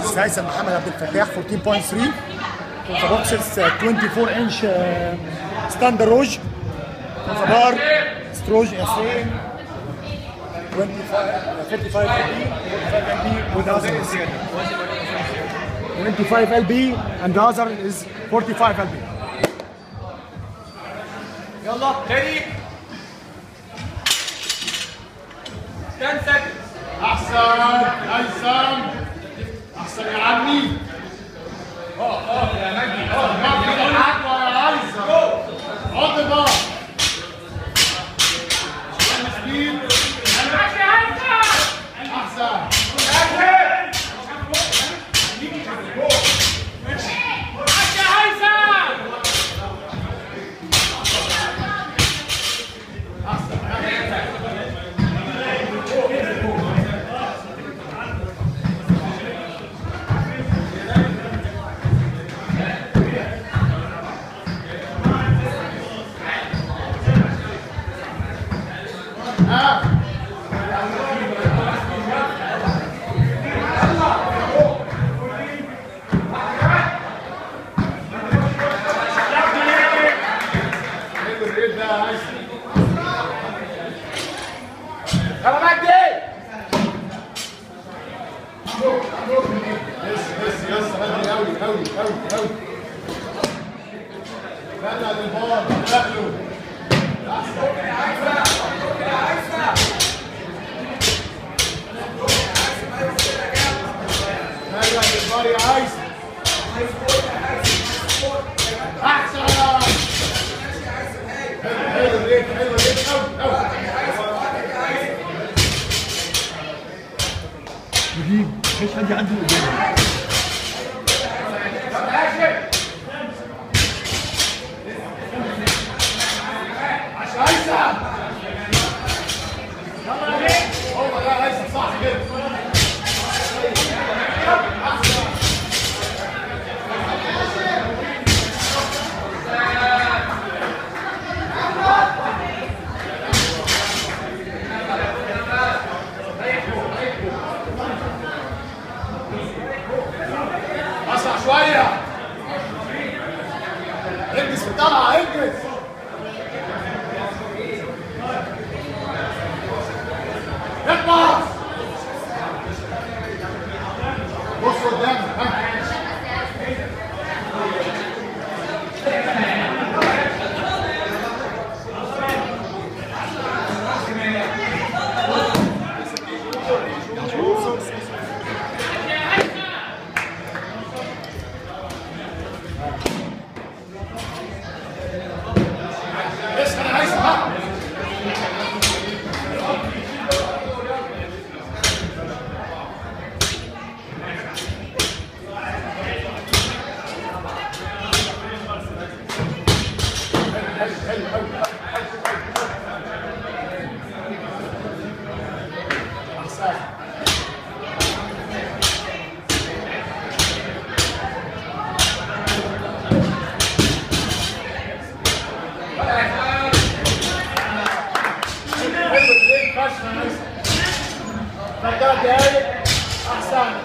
This is Mohammed Abdel Fattah, 14.3. For the boxes, uh, 24 inch uh, standard rouge. For the bar, Stroge Yasin. 25, uh, 45 LB, 45 LB with other is 25 LB and the other is 45 LB. يلا ready 10 seconds احسن هيثم احسن يا عمي اه اه يا مجدي اه ما كده حاجه يا هيثم حط بقى مسكين احسن حلو الريل ده يا هيثم يلا مجدي بس بس يس بدري قوي قوي قوي قوي بدأ للبار دخله بدأ للبار يا هيثم احسن حلو حلو الريت حلو الريت قوي قوي نجيب مفيش حد عنده قدامه هيثم هو ده هيثم صح كده اسرع شويه انجز في الطلعه انجز اخلص بص قدامك ها اسخن يا هيثم ها حلو الريل فشخ يا هيثم ثلاث دقايق احسن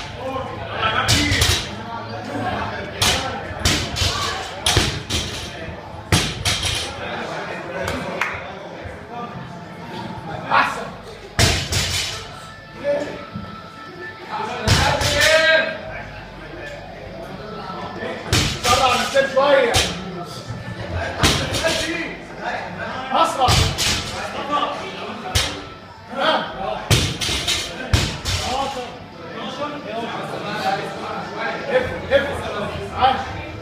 احسن طلع على الستيب شويه اسرع ها افرد افرد عاش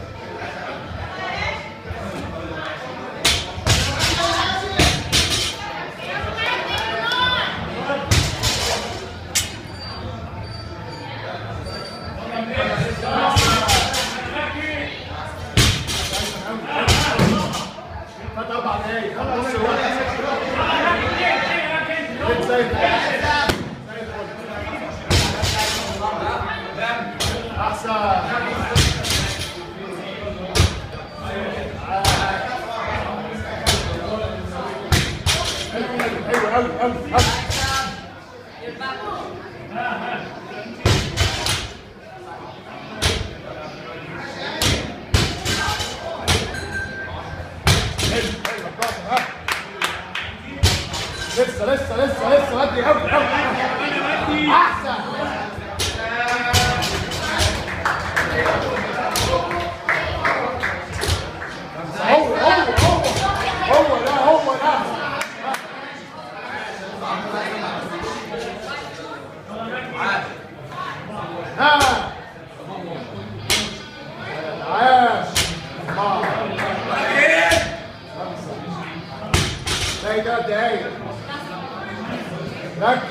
فات اربع دقايق خلص الوقت زي الفل. زي الفل. احسن حلو قوي قوي قوي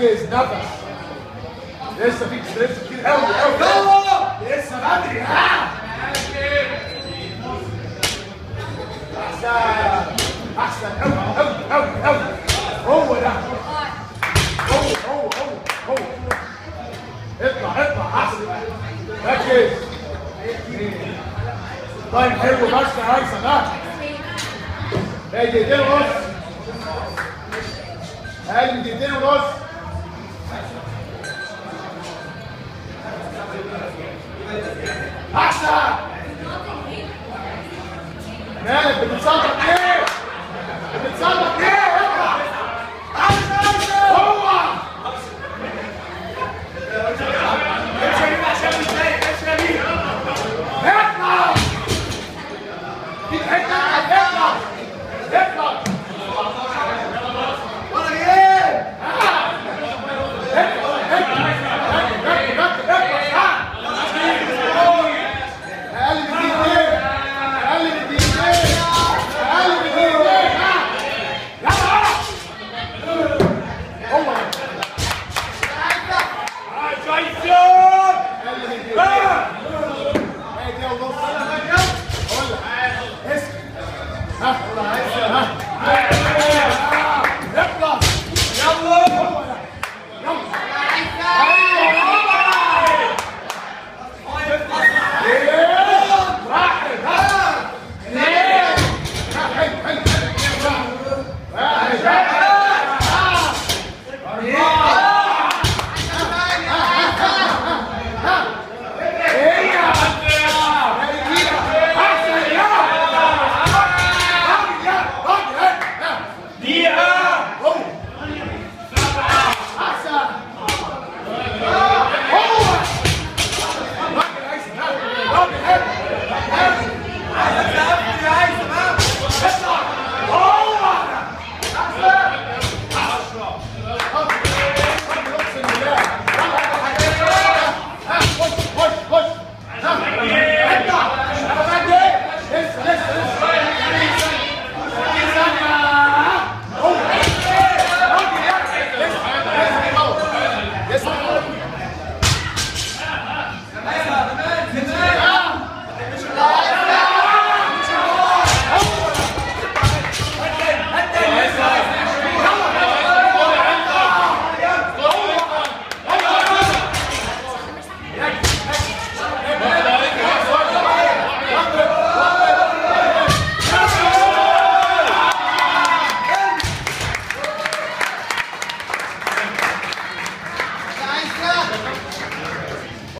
ركز نفس لسه فيك ستريس كتير قوي قوي يلا لسه بدري ها احسن احسن قوي قوي قوي قوي هو ده هو هو هو هو اطلع اطلع احسن ركز طيب حلو بس يا هيثم ها هي دقيقتين ونص اقل من دقيقتين ونص احسن مالك بتتصدق